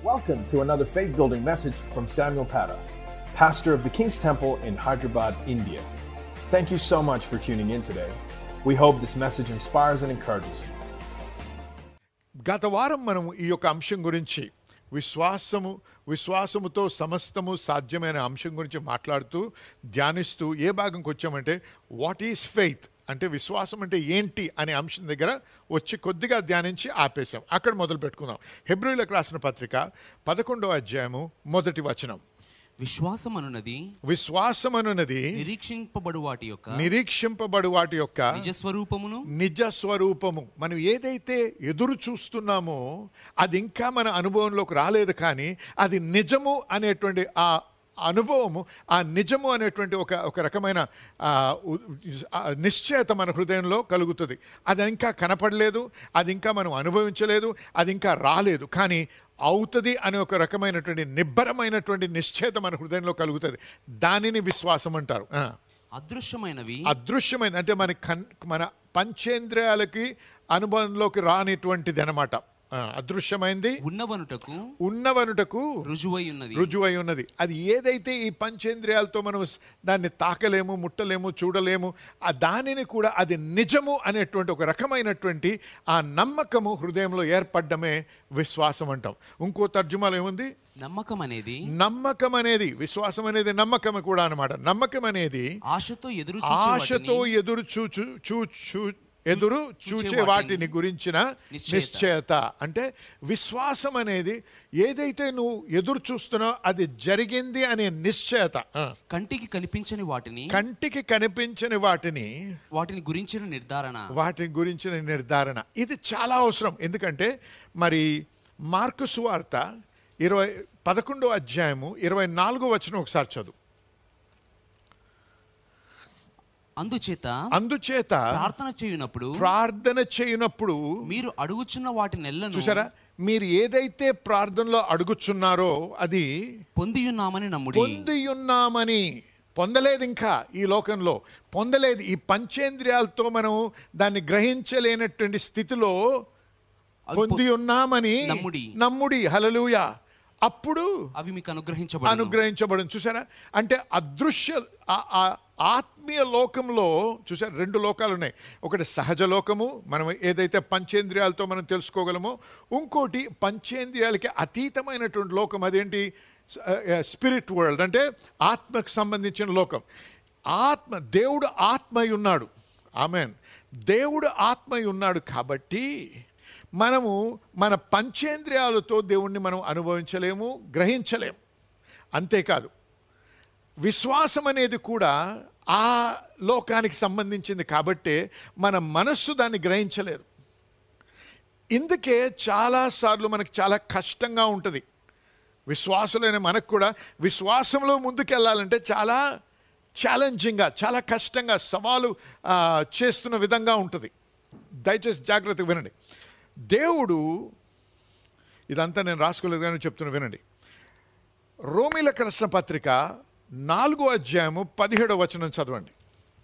Welcome to another faith building message from Samuel Pata, pastor of the King's Temple in Hyderabad, India. Thank you so much for tuning in today. We hope this message inspires and encourages you. గత వారం మనం ఈ యొక్క అంశం గురించి విశ్వాసము విశ్వాసముతో సమస్తము సాధ్యమైన అంశం గురించి మాట్లాడుతూ ధ్యానిస్తూ ఏ భాగంకి వచ్చామంటే వాట్ ఈస్ ఫెయిత్ అంటే విశ్వాసం అంటే ఏంటి అనే అంశం దగ్గర వచ్చి కొద్దిగా ధ్యానించి ఆపేశాం అక్కడ మొదలు పెట్టుకుందాం హెబ్రిలకు రాసిన పత్రిక పదకొండవ అధ్యాయము మొదటి వచనం విశ్వాసం అనున్నది విశ్వాసం అనున్నది నిరీక్షింపబడు వాటి యొక్క నిరీక్షింపబడు వాటి యొక్క నిజ స్వరూపమును నిజ స్వరూపము మనం ఏదైతే ఎదురు చూస్తున్నామో అది ఇంకా మన అనుభవంలోకి రాలేదు కానీ అది నిజము అనేటువంటి ఆ అనుభవము ఆ నిజము అనేటువంటి ఒక ఒక రకమైన ఆ, ఉ- ఆ నిశ్చయత మన హృదయంలో కలుగుతుంది అది ఇంకా కనపడలేదు అది ఇంకా మనం అనుభవించలేదు అది ఇంకా రాలేదు కానీ అవుతుంది అనే ఒక రకమైనటువంటి నిబ్బరమైనటువంటి నిశ్చయత మన హృదయంలో కలుగుతుంది దానిని విశ్వాసం అంటారు ఆ. అదృశ్యమైనవి అదృశ్యమైన అంటే మన కన్ మన పంచేంద్రియాలకి అనుభవంలోకి రానిటువంటిది అనమాట అదృశ్యమైంది ఉన్నవనుటకు ఉన్నవనుటకు రుజువై ఉన్నది రుజువై ఉన్నది అది ఏదైతే ఈ పంచేంద్రియాలతో మనం స్- దాన్ని తాకలేము ముట్టలేము చూడలేము ఆ దానిని కూడా అది నిజము అనేటువంటి ఒక రకమైనటువంటి ఆ నమ్మకము హృదయంలో ఏర్పడ్డమే విశ్వాసం అంటాం ఇంకో తర్జుమాలో ఏముంది నమ్మకం అనేది నమ్మకం అనేది విశ్వాసం అనేది నమ్మకం కూడా అన్నమాట నమ్మకం అనేది ఆశతో ఎదురు ఆశతో ఎదురు చూచు చూ చూ ఎదురు చూచే వాటిని వాటిని గురించిన నిశ్చయత. నిశ్చయత అంటే విశ్వాసం అనేది ఏదైతే నువ్వు ఎదురు చూస్తున్నావో అది జరిగింది అనే నిశ్చయత ఆ. కంటికి కనిపించని వాటిని కంటికి కనిపించని వాటిని వాటిని గురించిన నిర్ధారణ వాటి గురించిన నిర్ధారణ ఇది చాలా అవసరం ఎందుకంటే మరి మార్కు సువార్త ఇరవై పదకొండో అధ్యాయము ఇరవై నాలుగో వచ్చిన ఒకసారి చదువు అందుచేత అందుచేత ప్రార్థన చేయునప్పుడు ప్రార్థన చేయనప్పుడు మీరు అడుగుచున్న వాటి నెల్లను చూసారా మీరు ఏదైతే ప్రార్థనలో అడుగుచున్నారో అది పొందియున్నామని నమ్ముడి పొంది ఉన్నామని పొందలేదు ఇంకా ఈ లోకంలో పొందలేదు ఈ పంచేంద్రియాలతో మనం దాన్ని గ్రహించలేనటువంటి స్థితిలో అవి పొంది ఉన్నామని నమ్ముడి. నమ్ముడి హలలుయ అప్పుడు అవి మీకు అనుగ్రహించబడు అనుగ్రహించబడి చూసారా అంటే అదృశ్య ఆ- ఆ ఆత్మీయ లోకంలో చూసారా రెండు లోకాలు ఉన్నాయి ఒకటి సహజ లోకము మనం ఏదైతే పంచేంద్రియాలతో మనం తెలుసుకోగలమో ఇంకోటి పంచేంద్రియాలకి అతీతమైనటువంటి లోకం అదేంటి స్పిరిట్ వరల్డ్ అంటే ఆత్మకు సంబంధించిన లోకం ఆత్మ దేవుడు ఆత్మై ఉన్నాడు ఆమెన్ దేవుడు ఆత్మై ఉన్నాడు కాబట్టి మనము మన పంచేంద్రియాలతో దేవుణ్ణి మనం అనుభవించలేము గ్రహించలేము అంతేకాదు విశ్వాసం అనేది కూడా ఆ లోకానికి సంబంధించింది కాబట్టే మన మనస్సు దాన్ని గ్రహించలేదు ఇందుకే చాలాసార్లు మనకు చాలా కష్టంగా ఉంటుంది విశ్వాసులైన మనకు కూడా విశ్వాసంలో ముందుకెళ్ళాలంటే చాలా ఛాలెంజింగ్గా చాలా కష్టంగా సవాలు ఆ, చేస్తున్న విధంగా ఉంటుంది దయచేసి జాగ్రత్తగా వినండి దేవుడు ఇదంతా నేను రాసుకోలేదు కానీ చెప్తున్నా వినండి రోమిలకు రాసిన పత్రిక నాలుగో అధ్యాయము పదిహేడో వచనం చదవండి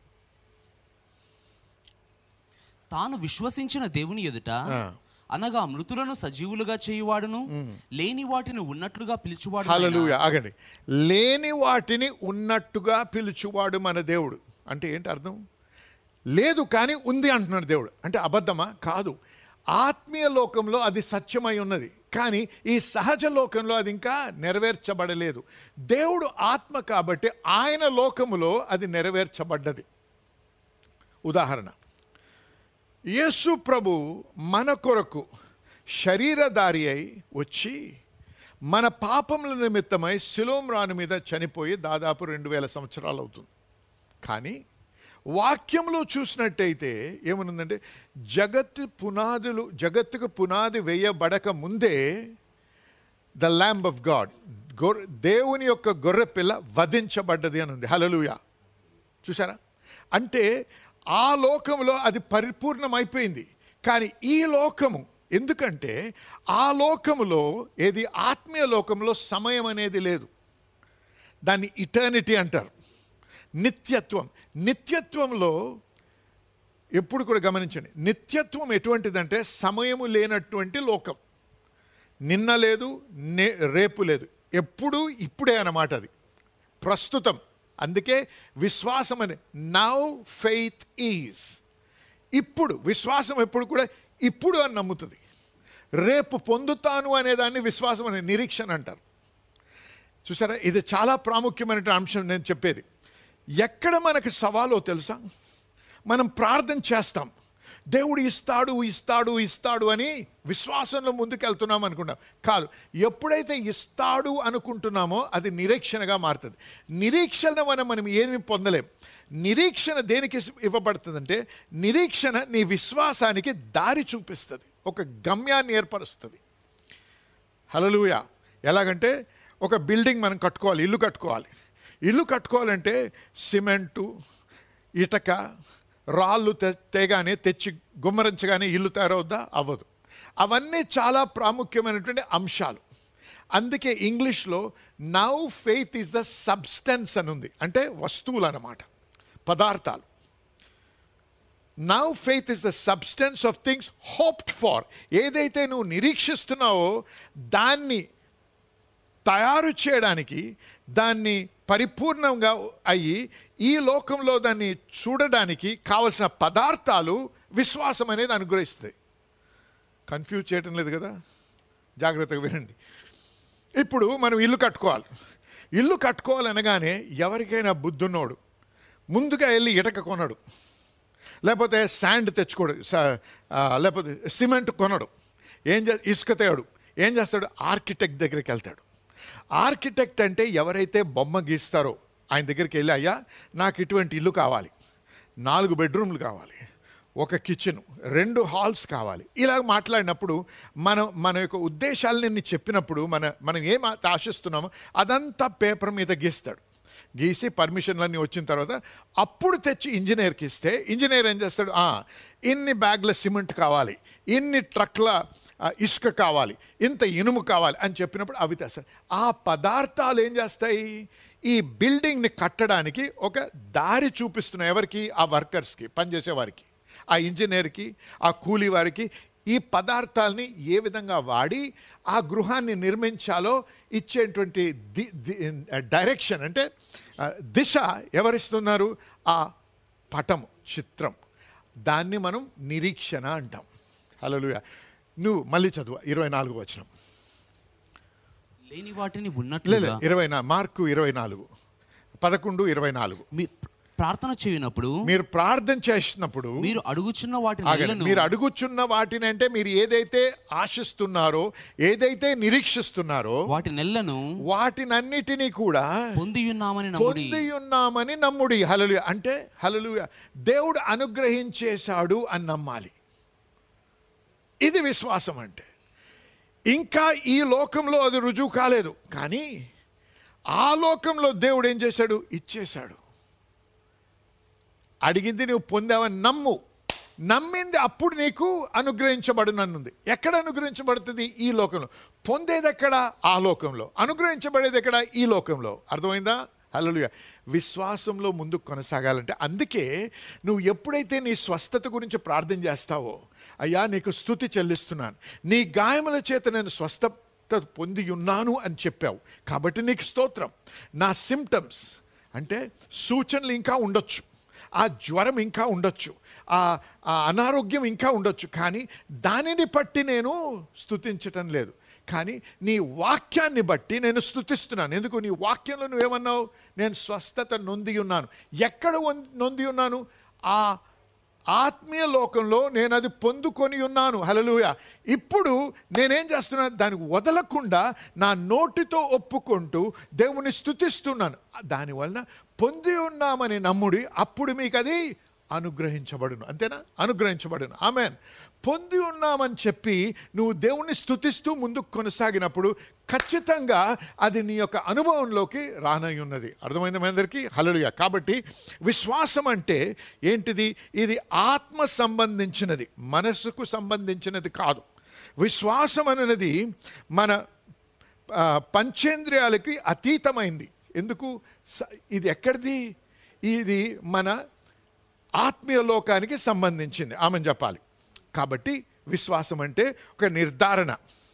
తాను విశ్వసించిన దేవుని ఎదుట ఆ. అనగా మృతులను సజీవులుగా చేయువాడును లేని వాటిని ఉన్నట్లుగా పిలుచువాడు హల్లెలూయా ఆగండి లేని వాటిని ఉన్నట్టుగా పిలుచువాడు మన దేవుడు అంటే ఏంటి అర్థం లేదు కానీ ఉంది అంటున్నాడు దేవుడు అంటే అబద్ధమా కాదు ఆత్మీయ లోకంలో అది సత్యమై ఉన్నది కానీ ఈ సహజ లోకంలో అది ఇంకా నెరవేర్చబడలేదు దేవుడు ఆత్మ కాబట్టి ఆయన లోకములో అది నెరవేర్చబడ్డది ఉదాహరణ యేసు ప్రభు మన కొరకు శరీరధారి అయి వచ్చి మన పాపముల నిమిత్తమై శిలోం రాను మీద చనిపోయి దాదాపు రెండు వేల సంవత్సరాలు అవుతుంది కానీ వాక్యంలో చూసినట్టయితే ఏమనుందంటే జగత్తు పునాదులు జగత్తుకు పునాది వేయబడక ముందే ద ల్యాంబ్ ఆఫ్ గాడ్ గొర్రె దేవుని యొక్క గొర్రె పిల్ల వధించబడ్డది అని ఉంది హలలుయా చూసారా అంటే ఆ లోకంలో అది పరిపూర్ణమైపోయింది కానీ ఈ లోకము ఎందుకంటే ఆ లోకములో ఏది ఆత్మీయ లోకంలో సమయం అనేది లేదు దాన్ని ఇటర్నిటీ అంటారు నిత్యత్వం నిత్యత్వంలో ఎప్పుడు కూడా గమనించండి నిత్యత్వం ఎటువంటిదంటే సమయము లేనటువంటి లోకం నిన్న లేదు నే రేపు లేదు ఎప్పుడు ఇప్పుడే అన్నమాట అది ప్రస్తుతం అందుకే విశ్వాసం అని నౌ ఫెయిత్ ఈజ్ ఇప్పుడు విశ్వాసం ఎప్పుడు కూడా ఇప్పుడు అని నమ్ముతుంది రేపు పొందుతాను అనేదాన్ని విశ్వాసం అనే నిరీక్షణ అంటారు చూసారా ఇది చాలా ప్రాముఖ్యమైన అంశం నేను చెప్పేది ఎక్కడ మనకు సవాలో తెలుసా మనం ప్రార్థన చేస్తాం దేవుడు ఇస్తాడు ఇస్తాడు ఇస్తాడు అని విశ్వాసంలో ముందుకెళ్తున్నాం అనుకుంటాం కాదు ఎప్పుడైతే ఇస్తాడు అనుకుంటున్నామో అది నిరీక్షణగా మారుతుంది నిరీక్షణ మనం మనం ఏమి పొందలేం నిరీక్షణ దేనికి ఇవ్వబడుతుందంటే నిరీక్షణ నీ విశ్వాసానికి దారి చూపిస్తుంది ఒక గమ్యాన్ని ఏర్పరుస్తుంది హలలుయ ఎలాగంటే ఒక బిల్డింగ్ మనం కట్టుకోవాలి ఇల్లు కట్టుకోవాలి ఇల్లు కట్టుకోవాలంటే సిమెంటు ఇటక రాళ్ళు తె తేగానే తెచ్చి గుమ్మరించగానే ఇల్లు తయారవుద్దా అవ్వదు అవన్నీ చాలా ప్రాముఖ్యమైనటువంటి అంశాలు అందుకే ఇంగ్లీష్లో now faith is the substance అని ఉంది అంటే వస్తువులు అన్నమాట పదార్థాలు now faith is the substance of things hoped for ఏదైతే నువ్వు నిరీక్షిస్తున్నావో దాన్ని తయారు చేయడానికి దాన్ని పరిపూర్ణంగా అయ్యి ఈ లోకంలో దాన్ని చూడడానికి కావలసిన పదార్థాలు విశ్వాసం అనేది అనుగ్రహిస్తాయి కన్ఫ్యూజ్ చేయటం లేదు కదా జాగ్రత్తగా వినండి ఇప్పుడు మనం ఇల్లు కట్టుకోవాలి ఇల్లు కట్టుకోవాలనగానే ఎవరికైనా బుద్ధున్నోడు ముందుగా వెళ్ళి ఇటక కొనడు లేకపోతే శాండ్ తెచ్చుకోడు స- ఆ, లేకపోతే సిమెంట్ కొనడు ఏం చే ఇసుక తేడు ఏం చేస్తాడు ఆర్కిటెక్ట్ దగ్గరికి వెళ్తాడు ఆర్కిటెక్ట్ అంటే ఎవరైతే బొమ్మ గీస్తారో ఆయన దగ్గరికి వెళ్ళి అయ్యా నాకు ఇటువంటి ఇల్లు కావాలి నాలుగు బెడ్రూమ్లు కావాలి ఒక కిచెన్ రెండు హాల్స్ కావాలి ఇలా మాట్లాడినప్పుడు మనం మన యొక్క ఉద్దేశాలని చెప్పినప్పుడు మన మనం ఏం ఆశిస్తున్నామో అదంతా పేపర్ మీద గీస్తాడు గీసి పర్మిషన్లన్నీ వచ్చిన తర్వాత అప్పుడు తెచ్చి ఇంజనీర్కి ఇస్తే ఇంజనీర్ ఏం చేస్తాడు "ఆ, ఇన్ని బ్యాగ్ల సిమెంట్ కావాలి ఇన్ని ట్రక్ల ఆ, ఇసుక కావాలి ఇంత ఇనుము కావాలి అని చెప్పినప్పుడు అవి తెస్తాడు ఆ పదార్థాలు ఏం చేస్తాయి ఈ బిల్డింగ్ని కట్టడానికి ఒక దారి చూపిస్తున్నాయి ఎవరికి ఆ వర్కర్స్కి పనిచేసే వారికి ఆ ఇంజనీర్కి ఆ కూలీ వారికి ఈ పదార్థాలని ఏ విధంగా వాడి ఆ గృహాన్ని నిర్మించాలో ఇచ్చేటువంటి ది ది- డైరెక్షన్ అంటే ఆ, దిశ ఎవరిస్తున్నారు ఆ పటం చిత్రం దాన్ని మనం నిరీక్షణ అంటాం హలోలుయ నువ్వు మళ్ళీ చదువు ఇరవై నాలుగు వచ్చిన లేని వాటిని లేదు ఉన్నట్లుగా ఇరవై నా మార్కు ఇరవై నాలుగు పదకొండు ఇరవై నాలుగు మీ ప్రార్థన చేయనప్పుడు మీరు ప్రార్థన చేసినప్పుడు మీరు అడుగుచున్న వాటి ఆగండి. నెలను మీరు అడుగుచున్న వాటిని అంటే మీరు ఏదైతే ఆశిస్తున్నారో ఏదైతే నిరీక్షిస్తున్నారో వాటి నెలను వాటినన్నిటినీ కూడా పొంది ఉన్నామని నమ్ముడి పొంది ఉన్నామని నమ్ముడి హలలు అంటే హలలు దేవుడు అనుగ్రహించేశాడు అని నమ్మాలి ఇది విశ్వాసం అంటే ఇంకా ఈ లోకంలో అది రుజువు కాలేదు కానీ ఆ లోకంలో దేవుడు ఏం చేశాడు ఇచ్చేశాడు అడిగింది నువ్వు పొందావని నమ్ము నమ్మింది అప్పుడు నీకు అనుగ్రహించబడునన్నుంది ఎక్కడ అనుగ్రహించబడుతుంది ఈ లోకంలో పొందేది ఎక్కడ ఆ లోకంలో అనుగ్రహించబడేది ఎక్కడ ఈ లోకంలో అర్థమైందా హల్లెలూయా విశ్వాసంలో ముందుకు కొనసాగాలంటే అందుకే నువ్వు ఎప్పుడైతే నీ స్వస్థత గురించి ప్రార్థన చేస్తావో అయ్యా నీకు స్థుతి చెల్లిస్తున్నాను నీ గాయముల చేత నేను స్వస్థత పొంది ఉన్నాను అని చెప్పావు కాబట్టి నీకు స్తోత్రం నా సిమ్టమ్స్ అంటే సూచనలు ఇంకా ఉండొచ్చు ఆ జ్వరం ఇంకా ఉండొచ్చు ఆ ఆ అనారోగ్యం ఇంకా ఉండొచ్చు కానీ దానిని బట్టి నేను స్తుతించటం లేదు కానీ నీ వాక్యాన్ని బట్టి నేను స్తుతిస్తున్నాను ఎందుకు నీ వాక్యంలో నువ్వేమన్నావు నేను స్వస్థత నొంది ఉన్నాను ఎక్కడ వొం- నొంది ఉన్నాను ఆ ఆత్మీయ లోకంలో నేను అది పొందుకొని ఉన్నాను హలలుయ ఇప్పుడు నేనేం చేస్తున్నాను దానికి వదలకుండా నా నోటితో ఒప్పుకుంటూ దేవుని స్తుతిస్తున్నాను దానివలన పొంది ఉన్నామని నమ్ముడి అప్పుడు మీకు అది అనుగ్రహించబడును అంతేనా అనుగ్రహించబడును ఆమెన్ పొంది ఉన్నామని చెప్పి నువ్వు దేవుణ్ణి స్తుతిస్తూ ముందుకు కొనసాగినప్పుడు ఖచ్చితంగా అది నీ యొక్క అనుభవంలోకి రానై ఉన్నది అర్థమైంది మీ అందరికీ హలలుయ కాబట్టి విశ్వాసం అంటే ఏంటిది ఇది ఆత్మ సంబంధించినది మనస్సుకు సంబంధించినది కాదు విశ్వాసం అనేది మన ఆ, పంచేంద్రియాలకి అతీతమైంది ఎందుకు స- ఇది ఎక్కడిది ఇది మన ఆత్మీయ లోకానికి సంబంధించింది ఆమెను చెప్పాలి కాబట్టి విశ్వాసం అంటే ఒక నిర్ధారణ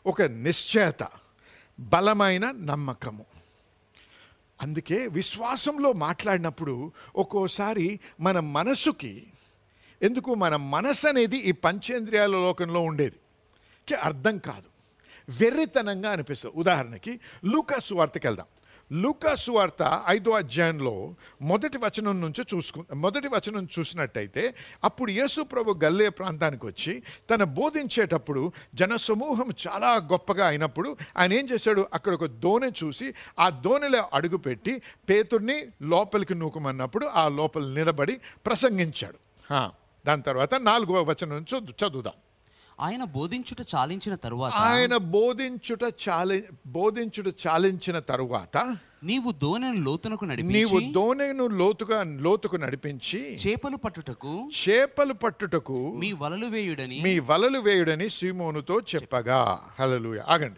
ఒక నిశ్చయత బలమైన నమ్మకము అందుకే విశ్వాసంలో మాట్లాడినప్పుడు ఒక్కోసారి మన మనసుకి ఎందుకు మన మనసు అనేది ఈ పంచేంద్రియాల లోకంలో ఉండేది కి అర్థం కాదు వెర్రితనంగా అనిపిస్తుంది ఉదాహరణకి లూకాసు వార్తకి వెళ్దాం లూకాసు వార్త ఐదో అధ్యాయంలో మొదటి వచనం నుంచి చూసుకు మొదటి వచనం చూసినట్టయితే అప్పుడు యేసు ప్రభు గల్లే ప్రాంతానికి వచ్చి తన బోధించేటప్పుడు జనసమూహం చాలా గొప్పగా అయినప్పుడు ఆయన ఏం చేశాడు అక్కడ ఒక దోణె చూసి ఆ దోణిలో అడుగుపెట్టి పేతుడిని లోపలికి నూకమన్నప్పుడు ఆ లోపల నిలబడి ప్రసంగించాడు హా, దాని తర్వాత నాలుగవ వచనం నుంచి చదువు- చదువుదాం ఆయన బోధించుట చాలించిన తరువాత ఆయన బోధించుట చాలి బోధించుట చాలించిన తరువాత నీవు దోణెను లోతునకు నీవు నడిపించి దోణెను లోతుగా లోతుకు నడిపించి చేపలు పట్టుటకు చేపలు పట్టుటకు మీ వలలు వేయుడని మీ వలలు వేయుడని సీమోనుతో చెప్పగా హలలుయ ఆగండి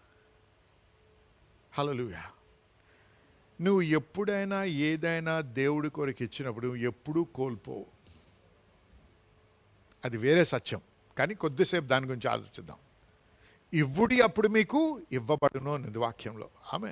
హలలుయ నువ్వు ఎప్పుడైనా ఏదైనా దేవుడి కొరకు ఇచ్చినప్పుడు ఎప్పుడూ కోల్పోవు అది వేరే సత్యం కానీ కొద్దిసేపు దాని గురించి ఆలోచిద్దాం ఇవ్వుడి అప్పుడు మీకు ఇవ్వబడును అన్నది వాక్యంలో ఆమె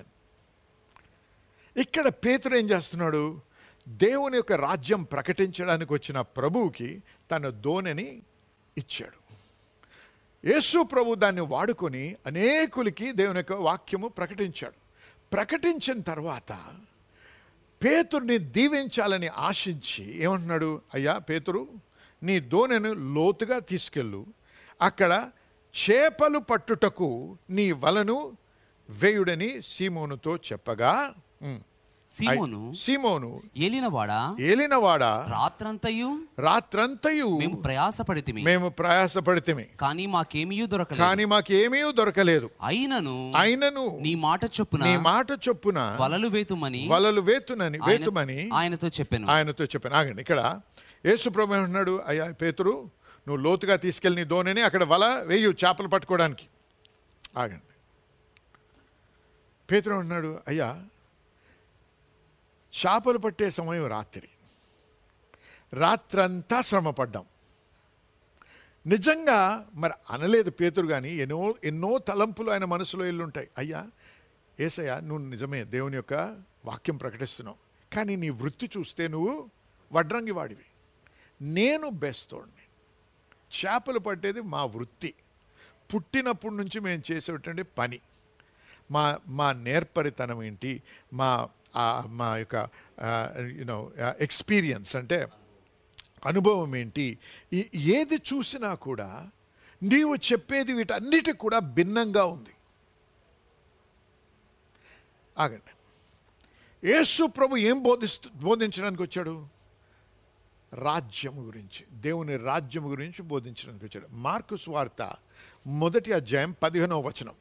ఇక్కడ పేతురు ఏం చేస్తున్నాడు దేవుని యొక్క రాజ్యం ప్రకటించడానికి వచ్చిన ప్రభువుకి తన దోణెని ఇచ్చాడు యేసు ప్రభు దాన్ని వాడుకొని అనేకులకి దేవుని యొక్క వాక్యము ప్రకటించాడు ప్రకటించిన తర్వాత పేతుర్ని దీవించాలని ఆశించి ఏమంటున్నాడు అయ్యా పేతురు నీ దోణెను లోతుగా తీసుకెళ్ళు అక్కడ చేపలు పట్టుటకు నీ వలను వేయుడని సీమోనుతో చెప్పగా ఉమ్, సీమోను సీమోను ఏలినవాడా ఏలినవాడా రాత్రంతయు రాత్రంతయు మేము ప్రయాసపడితిమి మేము ప్రయాసపడితేమి కానీ మాకేమీయూ దొరకలేదు కానీ మాకేమీ దొరకలేదు అయినను అయినను నీ మాట చొప్పున నీ మాట చొప్పున వలలు వేతుమని వలలు వేతునని ఆయన- వేతుమని ఆయనతో చెప్పాను ఆయనతో చెప్పాను ఆగండి ఇక్కడ యేసు ప్రభు అంటున్నాడు అయ్యా పేతురు నువ్వు లోతుగా తీసుకెళ్ళి నీ దోణిని అక్కడ వల వేయు చేపలు పట్టుకోవడానికి ఆగండి పేతురు అంటున్నాడు అయ్యా చేపలు పట్టే సమయం రాత్రి రాత్రంతా శ్రమ పడ్డాం నిజంగా మరి అనలేదు పేతురు కానీ ఎన్నో ఎన్నో తలంపులు ఆయన మనసులో ఎల్లుంటాయి అయ్యా ఏసయ్య నువ్వు నిజమే దేవుని యొక్క వాక్యం ప్రకటిస్తున్నావు కానీ నీ వృత్తి చూస్తే నువ్వు వడ్రంగి వాడివి నేను బెస్తోడిని చేపలు పట్టేది మా వృత్తి పుట్టినప్పటి నుంచి మేము చేసేటువంటి పని మా మా నేర్పరితనం ఏంటి మా ఆ, మా యొక్క యూనో ఎక్స్పీరియన్స్ అంటే అనుభవం ఏంటి ఈ- ఏది చూసినా కూడా నీవు చెప్పేది వీటన్నిటి కూడా భిన్నంగా ఉంది ఆగండి యేసు ప్రభు ఏం బోధిస్తూ బోధించడానికి వచ్చాడు రాజ్యము గురించి దేవుని రాజ్యము గురించి బోధించడానికి వచ్చాడు మార్కు స్వార్త మొదటి అధ్యాయం పదిహేనవ వచనం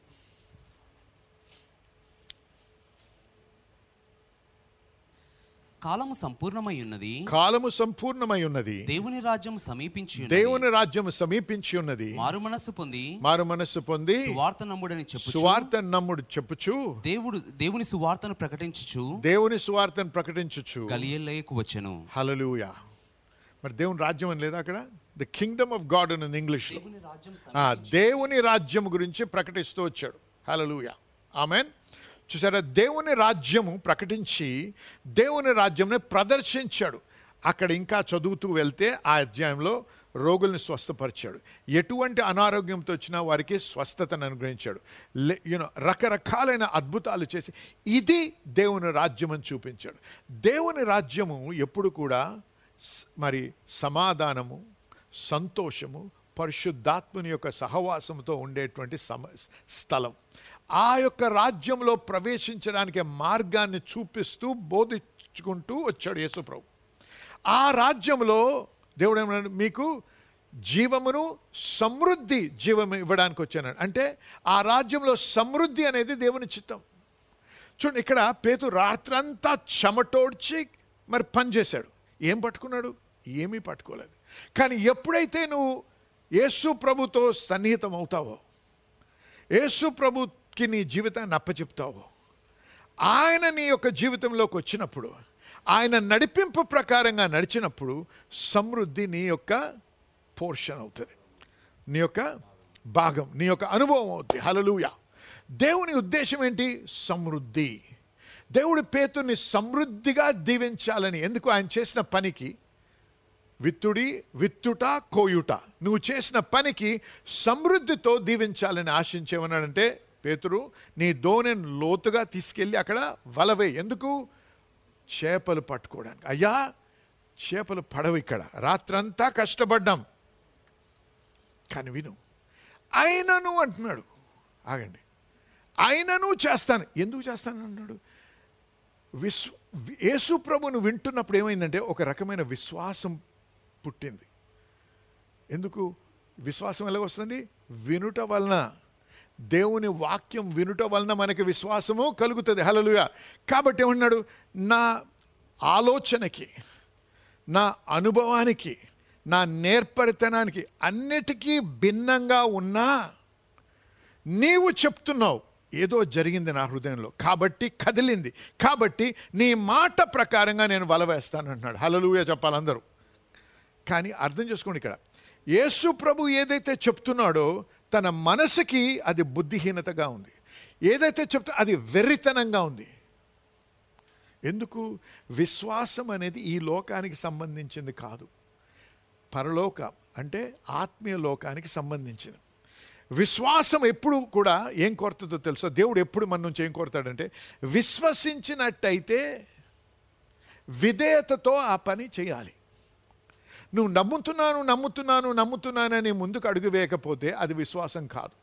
కాలము సంపూర్ణమై ఉన్నది కాలము సంపూర్ణమై ఉన్నది దేవుని రాజ్యం సమీపించి ఉన్నది. దేవుని రాజ్యము సమీపించి ఉన్నది మారు మనస్సు పొంది మారు మనస్సు పొంది సువార్త నమ్ముడని చెప్పు సువార్త నమ్ముడు చెప్పుచు దేవుడు దేవుని సువార్తను ప్రకటించుచు దేవుని సువార్తను ప్రకటించుచు గలియల్లయకు వచ్చెను హలలుయా మరి దేవుని రాజ్యం అని లేదా అక్కడ ద కింగ్డమ్ ఆఫ్ గాడ్ అని ఇంగ్లీష్ దేవుని రాజ్యం ఆ, దేవుని రాజ్యం గురించి ప్రకటిస్తూ వచ్చాడు హలలుయ ఆమెన్ చూసారా దేవుని రాజ్యము ప్రకటించి దేవుని రాజ్యంని ప్రదర్శించాడు అక్కడ ఇంకా చదువుతూ వెళ్తే ఆ అధ్యాయంలో రోగుల్ని స్వస్థపరిచాడు ఎటువంటి అనారోగ్యంతో వచ్చినా వారికి స్వస్థతను అనుగ్రహించాడు యూనో రకరకాలైన అద్భుతాలు చేసి ఇది దేవుని రాజ్యం అని చూపించాడు దేవుని రాజ్యము ఎప్పుడు కూడా స్- మరి సమాధానము సంతోషము పరిశుద్ధాత్ముని యొక్క సహవాసంతో ఉండేటువంటి సమ స్థలం ఆ యొక్క రాజ్యంలో ప్రవేశించడానికి మార్గాన్ని చూపిస్తూ బోధించుకుంటూ వచ్చాడు యేసుప్రభు ఆ రాజ్యంలో దేవుడు ఏమన్నాడు మీకు జీవమును సమృద్ధి జీవం ఇవ్వడానికి వచ్చాను అంటే ఆ రాజ్యంలో సమృద్ధి అనేది దేవుని చిత్తం చూడండి ఇక్కడ పేతు రాత్రంతా చెమటోడ్చి మరి పనిచేశాడు ఏం పట్టుకున్నాడు ఏమీ పట్టుకోలేదు కానీ ఎప్పుడైతే నువ్వు యేసు ప్రభుతో సన్నిహితం అవుతావో యేసు ప్రభుకి నీ జీవితాన్ని అప్పచెప్తావో ఆయన నీ యొక్క జీవితంలోకి వచ్చినప్పుడు ఆయన నడిపింపు ప్రకారంగా నడిచినప్పుడు సమృద్ధి నీ యొక్క పోర్షన్ అవుతుంది నీ యొక్క భాగం నీ యొక్క అనుభవం అవుద్ది హలలుయ దేవుని ఉద్దేశం ఏంటి సమృద్ధి దేవుడి పేతుని సమృద్ధిగా దీవించాలని ఎందుకు ఆయన చేసిన పనికి విత్తుడి విత్తుట కోయుట నువ్వు చేసిన పనికి సమృద్ధితో దీవించాలని ఆశించేమన్నాడంటే పేతురు నీ దోణెను లోతుగా తీసుకెళ్ళి అక్కడ వలవే ఎందుకు చేపలు పట్టుకోవడానికి అయ్యా చేపలు పడవు ఇక్కడ రాత్రంతా కష్టపడ్డాం కానీ విను అయినను అంటున్నాడు ఆగండి అయినను చేస్తాను ఎందుకు చేస్తాను అన్నాడు విశ్వ యేసు ప్రభును వింటున్నప్పుడు ఏమైందంటే ఒక రకమైన విశ్వాసం పుట్టింది ఎందుకు విశ్వాసం ఎలా వస్తుంది వినుట వలన దేవుని వాక్యం వినుట వలన మనకి విశ్వాసము కలుగుతుంది హలలుగా కాబట్టి ఏమన్నాడు నా ఆలోచనకి నా అనుభవానికి నా నేర్పరితనానికి అన్నిటికీ భిన్నంగా ఉన్నా నీవు చెప్తున్నావు ఏదో జరిగింది నా హృదయంలో కాబట్టి కదిలింది కాబట్టి నీ మాట ప్రకారంగా నేను వల వేస్తాను అంటున్నాడు హలలుయ చెప్పాలి అందరూ కానీ అర్థం చేసుకోండి ఇక్కడ యేసు ప్రభు ఏదైతే చెప్తున్నాడో తన మనసుకి అది బుద్ధిహీనతగా ఉంది ఏదైతే చెప్తా అది వెర్రితనంగా ఉంది ఎందుకు విశ్వాసం అనేది ఈ లోకానికి సంబంధించింది కాదు పరలోకం అంటే ఆత్మీయ లోకానికి సంబంధించింది విశ్వాసం ఎప్పుడు కూడా ఏం కోరుతుందో తెలుసా దేవుడు ఎప్పుడు మన నుంచి ఏం కోరుతాడంటే విశ్వసించినట్టయితే విధేయతతో ఆ పని చేయాలి నువ్వు నమ్ముతున్నాను నమ్ముతున్నాను నమ్ముతున్నానని ముందుకు అడుగు వేయకపోతే అది విశ్వాసం కాదు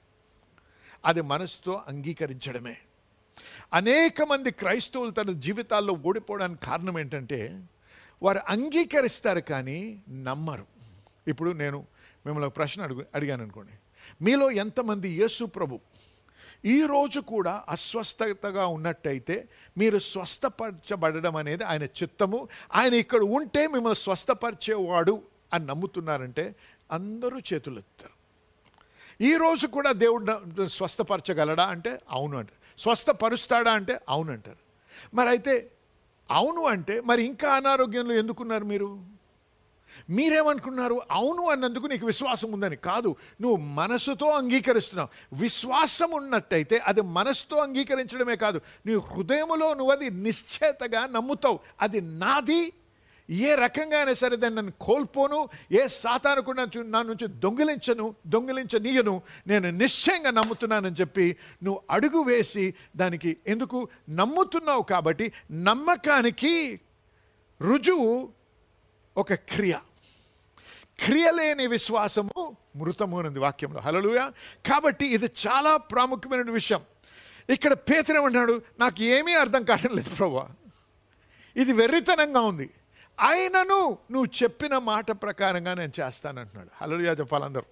అది మనసుతో అంగీకరించడమే అనేక మంది క్రైస్తవులు తన జీవితాల్లో ఓడిపోవడానికి కారణం ఏంటంటే వారు అంగీకరిస్తారు కానీ నమ్మరు ఇప్పుడు నేను మిమ్మల్ని ఒక ప్రశ్న అడుగు అడిగాను అనుకోండి మీలో ఎంతమంది యేసు ప్రభు ఈరోజు కూడా అస్వస్థతగా ఉన్నట్టయితే మీరు స్వస్థపరచబడడం అనేది ఆయన చిత్తము ఆయన ఇక్కడ ఉంటే మిమ్మల్ని స్వస్థపరిచేవాడు అని నమ్ముతున్నారంటే అందరూ చేతులు ఎత్తారు ఈ రోజు కూడా దేవుడు న- స్వస్థపరచగలడా అంటే అవును అంటారు స్వస్థపరుస్తాడా అంటే అవును అంటారు మరి అయితే అవును అంటే మరి ఇంకా అనారోగ్యంలో ఎందుకున్నారు మీరు మీరేమనుకున్నారు అవును అన్నందుకు నీకు విశ్వాసం ఉందని కాదు నువ్వు మనసుతో అంగీకరిస్తున్నావు విశ్వాసం ఉన్నట్టయితే అది మనసుతో అంగీకరించడమే కాదు నీ హృదయములో నువ్వు అది నిశ్చేతగా నమ్ముతావు అది నాది ఏ రకంగా అయినా సరే దాన్ని నన్ను కోల్పోను ఏ సాతాను కూడా చూ- నా నుంచి దొంగిలించను దొంగిలించనీయను నేను నిశ్చయంగా నమ్ముతున్నానని చెప్పి నువ్వు అడుగు వేసి దానికి ఎందుకు నమ్ముతున్నావు కాబట్టి నమ్మకానికి రుజువు ఒక క్రియ క్రియ లేని విశ్వాసము మృతము అన్నది వాక్యంలో హలలుయ కాబట్టి ఇది చాలా ప్రాముఖ్యమైన విషయం ఇక్కడ పేతరేమన్నాడు నాకు ఏమీ అర్థం కావడం లేదు ప్రభా ఇది వెర్రితనంగా ఉంది అయినను నువ్వు చెప్పిన మాట ప్రకారంగా నేను చేస్తానంటున్నాడు హలలుయా చెప్పాలందరూ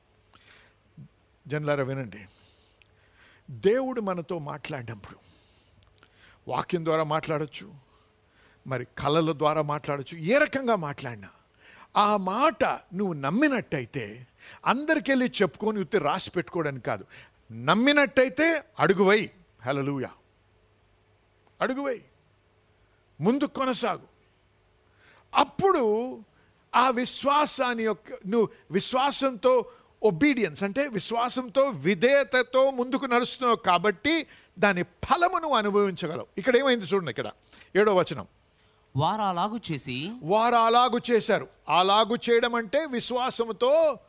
జన్లారా వినండి దేవుడు మనతో మాట్లాడినప్పుడు వాక్యం ద్వారా మాట్లాడొచ్చు మరి కళల ద్వారా మాట్లాడొచ్చు ఏ రకంగా మాట్లాడినా ఆ మాట నువ్వు నమ్మినట్టయితే అందరికెళ్ళి చెప్పుకొని ఉత్తి రాసి పెట్టుకోవడానికి కాదు నమ్మినట్టయితే అడుగువై హలలుయా అడుగువై ముందు కొనసాగు అప్పుడు ఆ విశ్వాసాన్ని యొక్క నువ్వు విశ్వాసంతో ఒబీడియన్స్ అంటే విశ్వాసంతో విధేయతతో ముందుకు నడుస్తున్నావు కాబట్టి దాని ఫలము నువ్వు అనుభవించగలవు ఇక్కడ ఏమైంది చూడండి ఇక్కడ ఏడో వచనం వారు అలాగు చేసి వారు అలాగు చేశారు అలాగు చేయడం అంటే విశ్వాసముతో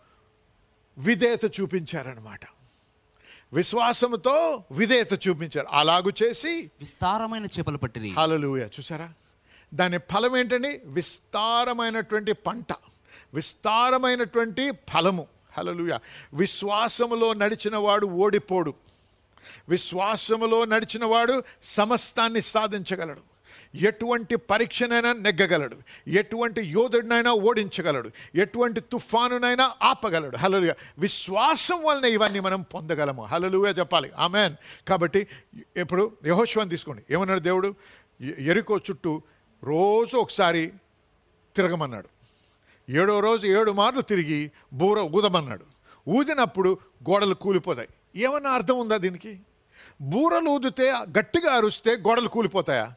విధేయత చూపించారనమాట విశ్వాసముతో విధేయత చూపించారు అలాగు చేసి విస్తారమైన చేపలు పట్టిరి హాలలుయ చూసారా దాని ఫలం ఏంటండి విస్తారమైనటువంటి పంట విస్తారమైనటువంటి ఫలము హలలుయ విశ్వాసములో నడిచిన వాడు ఓడిపోడు విశ్వాసములో నడిచిన వాడు సమస్తాన్ని సాధించగలడు ఎటువంటి పరీక్షనైనా నెగ్గగలడు ఎటువంటి యోధుడినైనా ఓడించగలడు ఎటువంటి తుఫానునైనా ఆపగలడు హలలుయ విశ్వాసం వలన ఇవన్నీ మనం పొందగలము హలలుగా చెప్పాలి ఆమెన్ కాబట్టి ఇప్పుడు యహోశ్వాన్ని తీసుకోండి ఏమన్నాడు దేవుడు ఎ- ఎరుకో చుట్టూ రోజు ఒకసారి తిరగమన్నాడు ఏడో రోజు ఏడు మార్లు తిరిగి బూర ఊదమన్నాడు ఊదినప్పుడు గోడలు కూలిపోతాయి ఏమన్నా అర్థం ఉందా దీనికి బూరలు ఊదితే గట్టిగా అరుస్తే గోడలు కూలిపోతాయా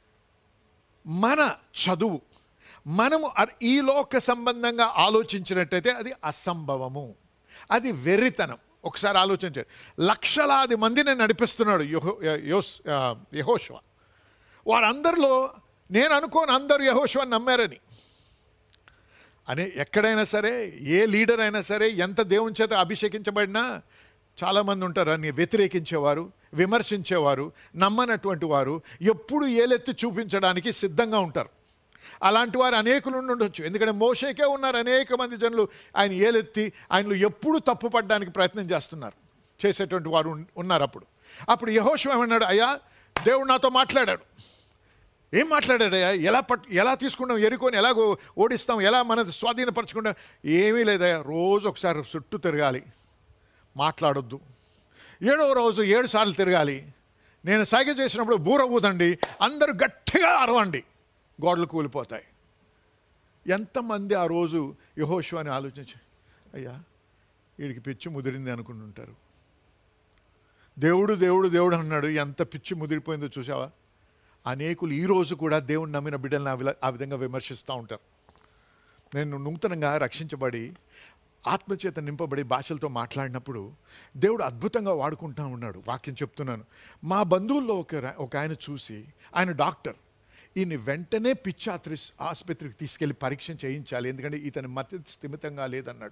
మన చదువు మనము అర్- ఈ లోక సంబంధంగా ఆలోచించినట్టయితే అది అసంభవము అది వెర్రితనం ఒకసారి ఆలోచించాడు లక్షలాది మందిని నడిపిస్తున్నాడు యహో యోస్ యహోష్వ వారందరిలో నేను అనుకోను అందరూ యహోష్వాని నమ్మారని అనే ఎక్కడైనా సరే ఏ లీడర్ అయినా సరే ఎంత దేవుని చేత అభిషేకించబడినా చాలామంది ఉంటారు అని వ్యతిరేకించేవారు విమర్శించేవారు నమ్మనటువంటి వారు ఎప్పుడు ఏలెత్తి చూపించడానికి సిద్ధంగా ఉంటారు అలాంటి వారు అనేకులు ఉండి ఉండొచ్చు ఎందుకంటే మోషేకే ఉన్నారు అనేక మంది జనులు ఆయన ఏలెత్తి ఆయనలో ఎప్పుడు తప్పు పడడానికి ప్రయత్నం చేస్తున్నారు చేసేటువంటి వారు ఉన్- ఉన్నారు అప్పుడు అప్పుడు యహోషం ఏమన్నాడు అయ్యా దేవుడు నాతో మాట్లాడాడు ఏం మాట్లాడాడయ్యా ఎలా పట్ ఎలా తీసుకుంటాం ఎరుకొని ఎలాగో ఓడిస్తాం ఎలా మనది స్వాధీనపరచుకుంటాం ఏమీ లేదయ్యా రోజు ఒకసారి చుట్టూ తిరగాలి మాట్లాడొద్దు ఏడవ రోజు ఏడు సార్లు తిరగాలి నేను సైగ చేసినప్పుడు బూర ఊదండి అందరూ గట్టిగా అరవండి గోడలు కూలిపోతాయి ఎంతమంది ఆ రోజు యహోషు అని ఆలోచించి అయ్యా వీడికి పిచ్చి ముదిరింది అనుకుంటుంటారు దేవుడు దేవుడు దేవుడు అన్నాడు ఎంత పిచ్చి ముదిరిపోయిందో చూసావా అనేకులు ఈ రోజు కూడా దేవుని నమ్మిన బిడ్డలను ఆ విల- ఆ విధంగా విమర్శిస్తూ ఉంటారు నేను నూతనంగా రక్షించబడి ఆత్మచేత నింపబడి భాషలతో మాట్లాడినప్పుడు దేవుడు అద్భుతంగా వాడుకుంటా ఉన్నాడు వాక్యం చెప్తున్నాను మా బంధువుల్లో ఒక రా- ఒక ఆయన చూసి ఆయన డాక్టర్ ఈయన వెంటనే పిచ్చాత్రి ఆసుపత్రికి తీసుకెళ్లి పరీక్ష చేయించాలి ఎందుకంటే ఇతని మతి స్థిమితంగా లేదన్నాడు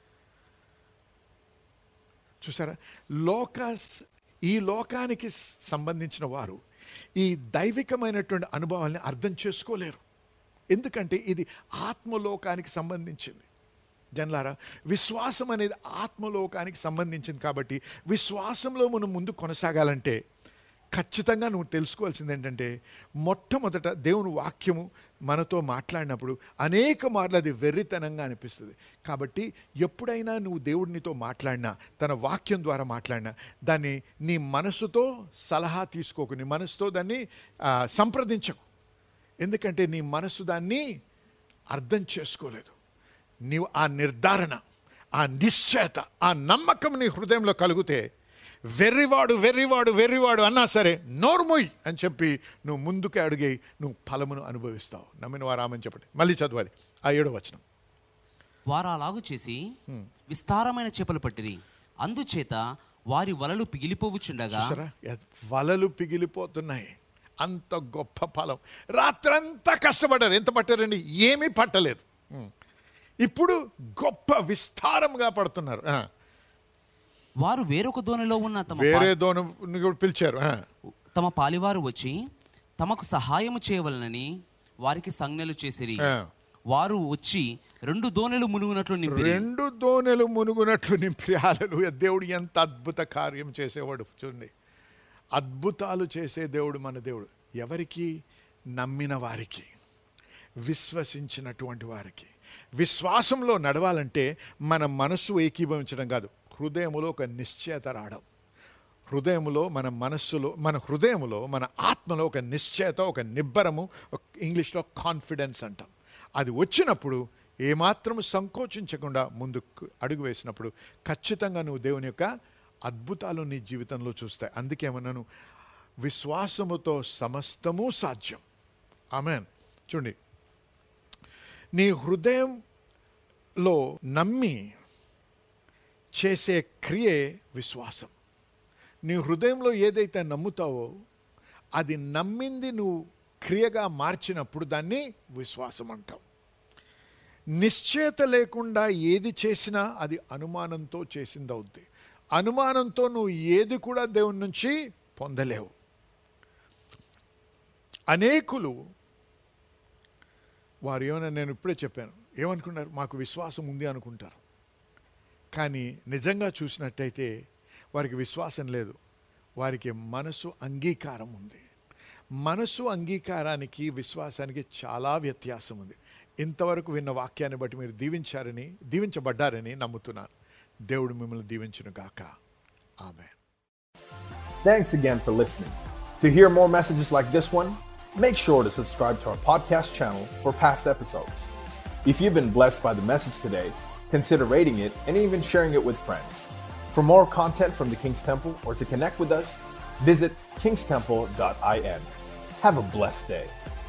చూసారా లోక ఈ లోకానికి సంబంధించిన వారు ఈ దైవికమైనటువంటి అనుభవాల్ని అర్థం చేసుకోలేరు ఎందుకంటే ఇది ఆత్మలోకానికి సంబంధించింది జనలారా విశ్వాసం అనేది ఆత్మలోకానికి సంబంధించింది కాబట్టి విశ్వాసంలో మనం ముందు కొనసాగాలంటే ఖచ్చితంగా నువ్వు తెలుసుకోవాల్సింది ఏంటంటే మొట్టమొదట దేవుని వాక్యము మనతో మాట్లాడినప్పుడు అనేక మార్లు అది వెర్రితనంగా అనిపిస్తుంది కాబట్టి ఎప్పుడైనా నువ్వు దేవుడినితో మాట్లాడినా తన వాక్యం ద్వారా మాట్లాడినా దాన్ని నీ మనసుతో సలహా తీసుకోకు నీ మనసుతో దాన్ని ఆ, సంప్రదించకు ఎందుకంటే నీ మనసు దాన్ని అర్థం చేసుకోలేదు నీవు ఆ నిర్ధారణ ఆ నిశ్చయత ఆ నమ్మకం నీ హృదయంలో కలిగితే వెర్రివాడు వెర్రివాడు వెర్రివాడు అన్నా సరే నోర్మొయ్ అని చెప్పి నువ్వు ముందుకే అడిగి నువ్వు ఫలమును అనుభవిస్తావు నమ్మిన వారు ఆమెను చెప్పండి మళ్ళీ చదవాలి ఆ ఏడో వచనం వారు అలాగు చేసి విస్తారమైన చేపలు పట్టిరి అందుచేత వారి వలలు పిగిలిపోవుచుండగా చూసారా ఎ- వలలు పిగిలిపోతున్నాయి అంత గొప్ప ఫలం రాత్రంతా కష్టపడ్డారు ఎంత పట్టారండి ఏమీ పట్టలేదు ఉం. ఇప్పుడు గొప్ప విస్తారంగా పడుతున్నారు ఆ. వారు వేరొక దోణిలో ఉన్న తమ పా- వేరే దోను కూడా పిలిచారు ఆ. తమ పాలివారు వచ్చి తమకు సహాయము చేయవలనని వారికి సంజ్ఞలు చేసిరి ఆ. వారు వచ్చి రెండు దోణెలు మునుగునట్లు నింపిరి రెండు దోనెలు మునుగునట్లు నింపి హల్లెలూయా దేవుడు ఎంత అద్భుత కార్యం చేసేవాడు చూడండి అద్భుతాలు చేసే దేవుడు మన దేవుడు ఎవరికి నమ్మిన వారికి విశ్వసించినటువంటి వారికి విశ్వాసంలో నడవాలంటే మన మనస్సు ఏకీభవించడం కాదు హృదయములో ఒక నిశ్చయత రావడం హృదయములో మన మనస్సులో మన హృదయములో మన ఆత్మలో ఒక నిశ్చయత ఒక నిబ్బరము ఒక ఇంగ్లీష్లో కాన్ఫిడెన్స్ అంటాం అది వచ్చినప్పుడు ఏమాత్రం సంకోచించకుండా ముందుకు అడుగు వేసినప్పుడు ఖచ్చితంగా నువ్వు దేవుని యొక్క అద్భుతాలు నీ జీవితంలో చూస్తాయి అందుకేమన్నాను విశ్వాసముతో సమస్తము సాధ్యం ఆమెన్ చూడండి నీ హృదయంలో నమ్మి చేసే క్రియే విశ్వాసం నీ హృదయంలో ఏదైతే నమ్ముతావో అది నమ్మింది నువ్వు క్రియగా మార్చినప్పుడు దాన్ని విశ్వాసం అంటాం నిశ్చయత లేకుండా ఏది చేసినా అది అనుమానంతో చేసింది అవుద్ది అనుమానంతో నువ్వు ఏది కూడా దేవుని నుంచి పొందలేవు అనేకులు వారు ఏమైనా నేను ఇప్పుడే చెప్పాను ఏమనుకున్నారు మాకు విశ్వాసం ఉంది అనుకుంటారు కానీ నిజంగా చూసినట్టయితే వారికి విశ్వాసం లేదు వారికి మనసు అంగీకారం ఉంది మనసు అంగీకారానికి విశ్వాసానికి చాలా వ్యత్యాసం ఉంది ఇంతవరకు విన్న వాక్యాన్ని బట్టి మీరు దీవించారని దీవించబడ్డారని నమ్ముతున్నాను దేవుడు మిమ్మల్ని దీవించును గాక ఆమె Thanks again for listening. To hear more messages like this one, make sure to subscribe to our podcast channel for past episodes. If you've been blessed by the message today, consider rating it and even sharing it with friends. For more content from the King's Temple or to connect with us, visit kingstemple.in. Have a blessed day.